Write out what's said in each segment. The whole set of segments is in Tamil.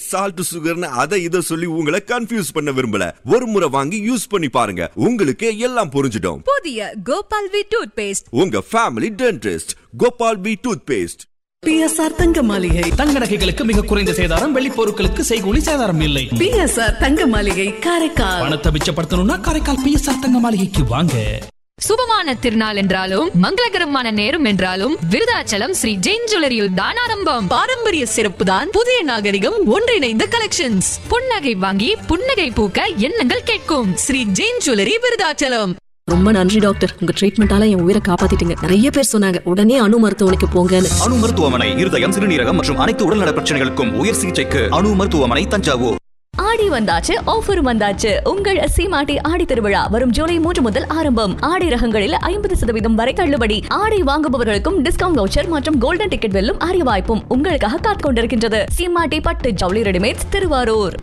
சால்ட் சுகர்னு அதை இதை சொல்லி உங்களை கன்ஃபியூஸ் பண்ண விரும்பல ஒரு முறை வாங்கி யூஸ் பண்ணி பாருங்க உங்களுக்கு எல்லாம் புரிஞ்சிடும் புதிய கோபால் வி டூத் பேஸ்ட் உங்க family dentist Gopal B toothpaste BSR Thanga Maligai தங்க நகைகளுக்கு மிக குறைந்த சேதாரம் வெள்ளி பொருட்களுக்கு செய்கூலி சேதாரம் இல்லை பிஎஸ்ஆர் தங்க மாளிகை காரைக்கால் பணத்தை மிச்சப்படுத்தணும்னா காரைக்கால் பிஎஸ்ஆர் தங்க மாளிகைக்கு வாங்க சுபமான திருநாள் என்றாலும் மங்களகரமான நேரம் என்றாலும் விருதாச்சலம் ஸ்ரீ ஜெயின் ஜுவல்லரியில் தான் ஆரம்பம் பாரம்பரிய சிறப்பு தான் புதிய நாகரிகம் ஒன்றிணைந்த கலெக்ஷன்ஸ் புன்னகை வாங்கி புன்னகை பூக்க எண்ணங்கள் கேட்கும் ஸ்ரீ ஜெயின் ஜுவல்லரி விருதாச்சலம் ரொம்ப நன்றி டாக்டர் உங்க ட்ரீட்மெண்டால என் உயிரை காப்பாத்திட்டீங்க நிறைய பேர் சொன்னாங்க உடனே அணு மருத்துவமனைக்கு போங்கன்னு அணு மருத்துவமனை இருதயம் சிறுநீரகம் மற்றும் அனைத்து உடல்நல பிரச்சனைகளுக்கும் உயர் சிகிச்சைக்கு அணு மருத்துவமனை தஞ்சாவூர் ஆடி வந்தாச்சு ஆஃபர் வந்தாச்சு உங்கள் சீமாட்டி ஆடி திருவிழா வரும் ஜூலை மூன்று முதல் ஆரம்பம் ஆடை ரகங்களில் ஐம்பது சதவீதம் வரை தள்ளுபடி ஆடை வாங்குபவர்களுக்கும் டிஸ்கவுண்ட் வவுச்சர் மற்றும் கோல்டன் டிக்கெட் வெல்லும் அரிய வாய்ப்பும் உங்களுக்காக காத்துக் கொண்டிருக்கின்றது சீமாட்டி பட்டு ஜவுளி ரெடிமேட்ஸ் திருவாரூர்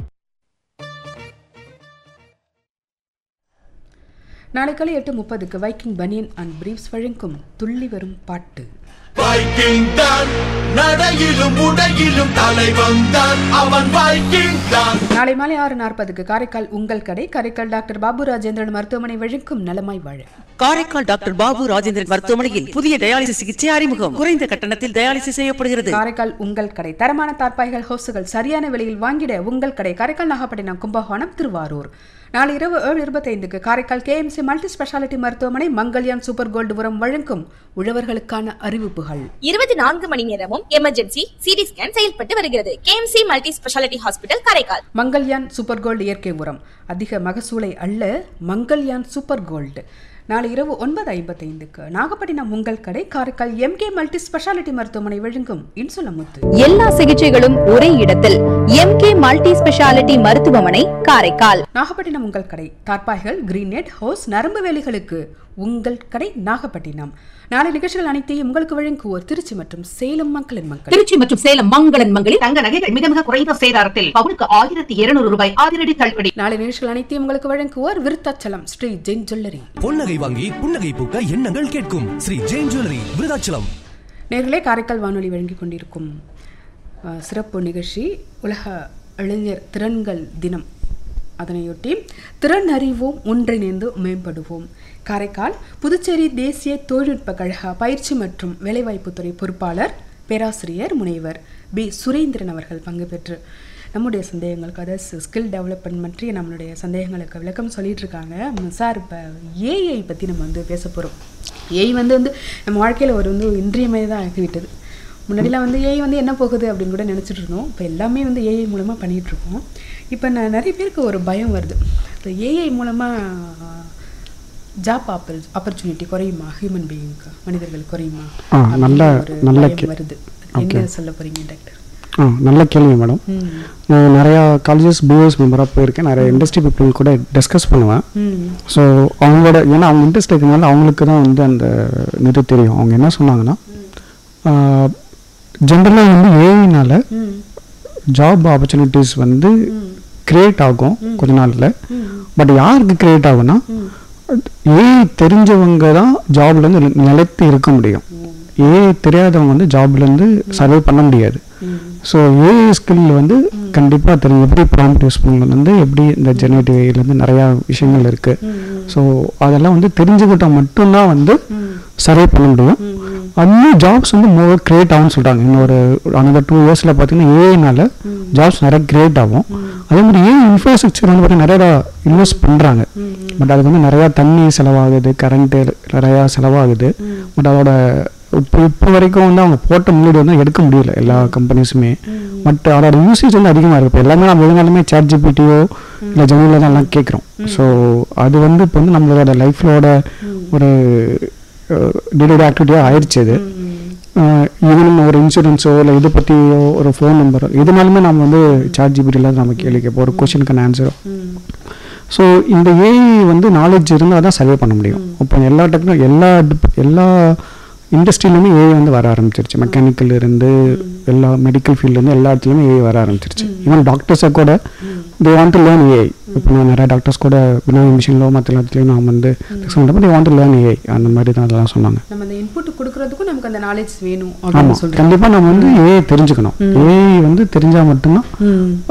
நாளை காலை எட்டு முப்பதுக்கு வைக்கிங் பனியன் அண்ட் பிரீவ்ஸ் வழங்கும் துள்ளி வரும் பாட்டு வைக்கிங் தான் நடையிலும் உடையிலும் தலைவன் தான் அவன் வைக்கிங் தான் நாளை மாலை ஆறு நாற்பதுக்கு காரைக்கால் உங்கள் கடை காரைக்கால் டாக்டர் பாபு ராஜேந்திரன் மருத்துவமனை வழங்கும் நலமாய் வாழ காரைக்கால் டாக்டர் பாபு ராஜேந்திரன் மருத்துவமனையில் புதிய டயாலிசிஸ் சிகிச்சை அறிமுகம் குறைந்த கட்டணத்தில் டயாலிசிஸ் செய்யப்படுகிறது காரைக்கால் உங்கள் கடை தரமான தார்பாய்கள் ஹோசுகள் சரியான விலையில் வாங்கிட உங்கள் கடை காரைக்கால் நாகப்பட்டினம் கும்பகோணம் திருவாரூர் நாளை இரவு ஏழு இருபத்தைந்துக்கு காரைக்கால் கேஎம்சி மல்டி ஸ்பெஷாலிட்டி மருத்துவமனை மங்கல்யான் சூப்பர் கோல்டு உரம் வழங்கும் உழவர்களுக்கான அறிவிப்புகள் இருபத்தி நான்கு மணி நேரமும் எமர்ஜென்சி சிடி ஸ்கேன் செயல்பட்டு வருகிறது KMC multi speciality hospital Karaikal Mangalyaan super gold இயற்கை உரம் அதிக மகசூலை அல்ல மங்கல்யான் சூப்பர் கோல்டு நாளை இரவு ஒன்பது ஐம்பத்தைந்துக்கு நாகப்பட்டினம் உங்கள் கடை காரைக்கால் எம்கே மல்டி ஸ்பெஷாலிட்டி மருத்துவமனை வழங்கும் இன்சுலமுத்து எல்லா சிகிச்சைகளும் ஒரே இடத்தில் எம்கே மல்டி ஸ்பெஷாலிட்டி மருத்துவமனை காரைக்கால் நாகப்பட்டினம் உங்கள் கடை தார்பாய்கள் கிரீன் நெட் ஹோஸ் நரம்பு வேலிகளுக்கு உங்கள் கடை நாகப்பட்டினம் நாளை நிகழ்ச்சிகள் அனைத்தையும் உங்களுக்கு வழங்குவோர் திருச்சி மற்றும் சேலம் மக்களின் மக்கள் திருச்சி மற்றும் சேலம் மங்களன் மங்களில் தங்க நகைகள் மிக மிக குறைந்த சேதாரத்தில் பவுனுக்கு ஆயிரத்தி இருநூறு ரூபாய் அதிரடி தள்ளுபடி நாளை நிகழ்ச்சிகள் அனைத்தையும் உங்களுக்கு வழங்குவோர் விருத்தாச்சலம் ஸ்ரீ ஜெயின் ஜுவல்லரி பொன்னகை வாங்கி புன்னகை பூக்க எண்ணங்கள் கேட்கும் ஸ்ரீ ஜெயின் ஜுவல்லரி விருதாச்சலம் நேர்களே காரைக்கால் வானொலி வழங்கிக் கொண்டிருக்கும் அஹ், சிறப்பு நிகழ்ச்சி உலக இளைஞர் திறன்கள் தினம் அதனையொட்டி திறன் அறிவோம் ஒன்றிணைந்து மேம்படுவோம் காரைக்கால் புதுச்சேரி தேசிய தொழில்நுட்ப கழக பயிற்சி மற்றும் வேலைவாய்ப்புத்துறை பொறுப்பாளர் பேராசிரியர் முனைவர் பி சுரேந்திரன் அவர்கள் பங்கு பெற்று நம்முடைய சந்தேகங்களுக்கு அதாவது ஸ்கில் டெவலப்மெண்ட் பற்றி நம்மளுடைய சந்தேகங்களுக்கு விளக்கம் சொல்லிட்டு இருக்காங்க ம், சார் இப்போ ஏஐ பற்றி நம்ம வந்து பேச போகிறோம் ஏஐ வந்து வந்து நம்ம வாழ்க்கையில் ஒரு வந்து இன்றியமையதாக ஆகிவிட்டது முன்னாடிலாம் வந்து ஏஐ வந்து என்ன போகுது அப்படின்னு கூட நினச்சிட்டு இருந்தோம் இப்போ எல்லாமே வந்து ஏஐ மூலமாக பண்ணிகிட்டு இருக்கோம் இப்போ நான் நிறைய பேருக்கு ஒரு பயம் வருது இப்போ ஏஐ மூலமாக ஜாப் ஆப்பர் ஆப்பர்ச்சுனிட்டி குறையுமா ஹியூமன் பீயிங்க்கு மனிதர்கள் குறையுமா ஆ, அப்படின்னு நல்ல- ஒரு நல்ல பயம் கே- வருது ஓகே. என்ன சொல்ல போறீங்க டாக்டர் ஆ நல்ல கேள்வி மேடம் ம். நான் நிறையா காலேஜஸ் பிஓஎஸ் மெம்பராக போயிருக்கேன் நிறைய இண்டஸ்ட்ரி பீப்புள் கூட டிஸ்கஸ் பண்ணுவேன் ம். ஸோ அவங்களோட ஏன்னா அவங்க இன்ட்ரெஸ்ட் இருக்கிறதுனால அவங்களுக்கு தான் வந்து அந்த இது தெரியும் அவங்க என்ன சொன்னாங்கன்னா ஜென்ரலாக வந்து ஏஐனால ம். ஜாப் ஆப்பர்ச்சுனிட்டிஸ் வந்து கிரியேட் ஆகும் கொஞ்ச நாளில் பட் யாருக்கு கிரியேட் ஆகும்னா ஏஐ தெரிஞ்சவங்க தான் ஜாப்லேருந்து நிலைத்து இருக்க முடியும் ஏஐ தெரியாதவங்க வந்து ஜாப்லேருந்து சர்வே பண்ண முடியாது ஸோ ஏஐ ஸ்கில் வந்து கண்டிப்பாக தெரியும் எப்படி ப்ராம்ப்ட் யூஸ் பண்ணலேருந்து எப்படி இந்த ஜெனரேட்டிவ் ஏஐலேருந்து நிறையா விஷயங்கள் இருக்குது ஸோ அதெல்லாம் வந்து தெரிஞ்சுக்கிட்டா மட்டும்தான் வந்து சர்வே பண்ண முடியும் இன்னும் ஜாப்ஸ் வந்து மோர் கிரியேட் ஆகும்னு சொல்கிறாங்க இன்னொரு அனதர் டூ இயர்ஸில் பார்த்தீங்கன்னா ஏஐனால ஜாப்ஸ் நிறைய கிரியேட் ஆகும் அதே மாதிரி ஏஐ இன்ஃப்ராஸ்ட்ரக்சர் வந்து பார்த்தீங்கன்னா நிறையா இன்வெஸ்ட் பண்ணுறாங்க பட் அதுக்கு வந்து நிறையா தண்ணி செலவாகுது கரண்ட்டு நிறையா செலவாகுது பட் அதோட இப்போ இப்போ வரைக்கும் வந்து அவங்க போட்ட முன்னாடி வந்து எடுக்க முடியல எல்லா கம்பெனிஸுமே பட் அதோட யூசேஜ் வந்து அதிகமாக இருக்குது இப்போ எல்லாமே நம்ம எதுனாலுமே சேட் ஜிபிடியோ இல்லை ஜெனியில் தான் எல்லாம் கேட்குறோம் ஸோ அது வந்து இப்போ வந்து நம்மளோட லைஃப்லோட ஒரு டெய்லி ஆக்டிவிட்டியாக ஆயிடுச்சு அது ஈவன் ஒரு இன்சூரன்ஸோ இல்லை இதை பற்றியோ ஒரு ஃபோன் நம்பரோ எதுனாலுமே நம்ம வந்து சாட் ஜிபிடியில் நம்ம கேள்வி கேட்போம் ஒரு கொஷினுக்கான ஆன்சரோ ஸோ இந்த ஏஐ வந்து நாலேஜ் இருந்தால் தான் சர்வே பண்ண முடியும் இப்போ எல்லா டெக்னோ எல்லா dip- எல்லா இண்டஸ்ட்ரியிலுமே ஏஐ வந்து வர ஆரம்பிச்சிருச்சு மெக்கானிக்கல் இருந்து எல்லா மெடிக்கல் ஃபீல்ட்லேருந்து எல்லா இடத்துலையுமே ஏஐ வர ஆரம்பிச்சிருச்சு ஈவன் டாக்டர்ஸை கூட they want to learn AI இப்போ நான் நிறைய டாக்டர்ஸ் கூட பினாமி மிஷினிலோ மற்ற எல்லாத்துலேயும் நான் வந்து they want to learn AI அந்த மாதிரி தான் அதெல்லாம் சொன்னாங்க நம்ம அந்த இன்புட் கொடுக்கறதுக்கும் நமக்கு அந்த நாலேஜ் வேணும் ஆமாம் அப்படின்னு சொல்றேன் கண்டிப்பாக நம்ம வந்து ஏஐ தெரிஞ்சுக்கணும் ஏஐ வந்து தெரிஞ்சால் மட்டும்தான்